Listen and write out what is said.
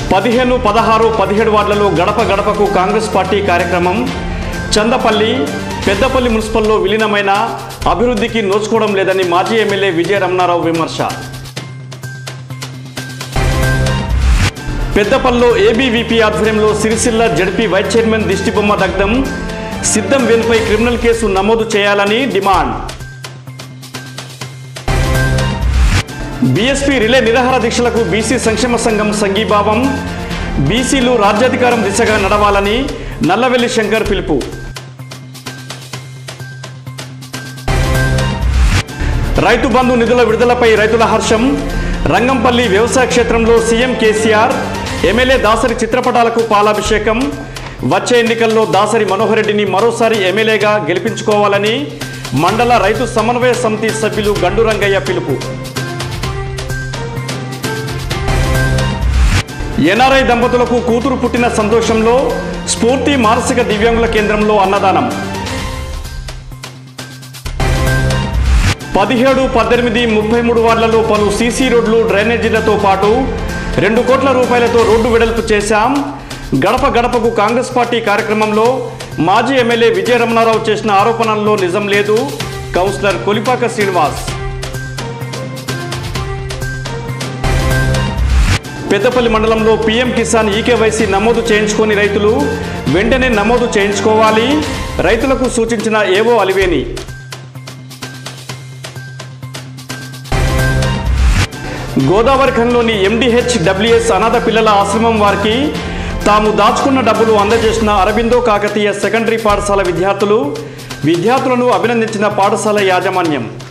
పదిహేను పదహారు పదిహేడు వార్డులలో గడప గడపకు కాంగ్రెస్ పార్టీ కార్యక్రమం చందపల్లి పెద్దపల్లి మున్సిపల్లో విలీనమైన అభివృద్ధికి నోచుకోవడం లేదని మాజీ ఎమ్మెల్యే విజయ రమణారావు విమర్శ పెద్దపల్లిలో ఏబీవీపీ ఆధ్వర్యంలో సిరిసిల్ల జడ్పీ వైస్ చైర్మన్ దిష్టిబొమ్మ దగ్ధం సిద్ధం వేణుపై క్రిమినల్ కేసు నమోదు చేయాలని డిమాండ్ బీఎస్పీ రిలే నిరాహార దీక్షలకు బీసీ సంక్షేమ సంఘం సంఘీభావం బీసీలు రాజ్యాధికారం దిశగా నడవాలని నల్లవెల్లి శంకర్ పిలుపు రైతు బంధు నిధుల విడుదలపై రైతుల హర్షం రంగంపల్లి వ్యవసాయ క్షేత్రంలో సీఎం కేసీఆర్ ఎమ్మెల్యే దాసరి చిత్రపటాలకు పాలాభిషేకం వచ్చే ఎన్నికల్లో దాసరి మనోహర్ రెడ్డిని మరోసారి ఎమ్మెల్యేగా గెలిపించుకోవాలని మండల రైతు సమన్వయ సమితి సభ్యులు గండు రంగయ్య పిలుపు ఎన్ఆర్ఐ దంపతులకు కూతురు పుట్టిన సంతోషంలో స్ఫూర్తి మానసిక దివ్యాంగుల కేంద్రంలో అన్నదానం పదిహేడు పద్దెనిమిది ముప్పై మూడు వార్డులలో పలు సీసీ రోడ్లు డ్రైనేజీలతో పాటు రెండు కోట్ల రూపాయలతో రోడ్డు వెడల్పు చేశాం గడప గడపకు కాంగ్రెస్ పార్టీ కార్యక్రమంలో మాజీ ఎమ్మెల్యే విజయ రమణారావు చేసిన ఆరోపణల్లో నిజం లేదు కౌన్సిలర్ కొలిపాక శ్రీనివాస్ పెద్దపల్లి మండలంలో పీఎం కిసాన్ ఈకేవైసీ నమోదు చేయించుకొని రైతులు వెంటనే నమోదు చేయించుకోవాలి రైతులకు సూచించిన ఏవో అలివేని గోదావరి ఖండ్లోని ఎండిహెచ్ డబ్ల్యూఎస్ అనాథ పిల్లల ఆశ్రమం వారికి తాము దాచుకున్న డబ్బులు అందజేసిన అరబిందో కాకతీయ సెకండరీ పాఠశాల విద్యార్థులు విద్యార్థులను అభినందించిన పాఠశాల యాజమాన్యం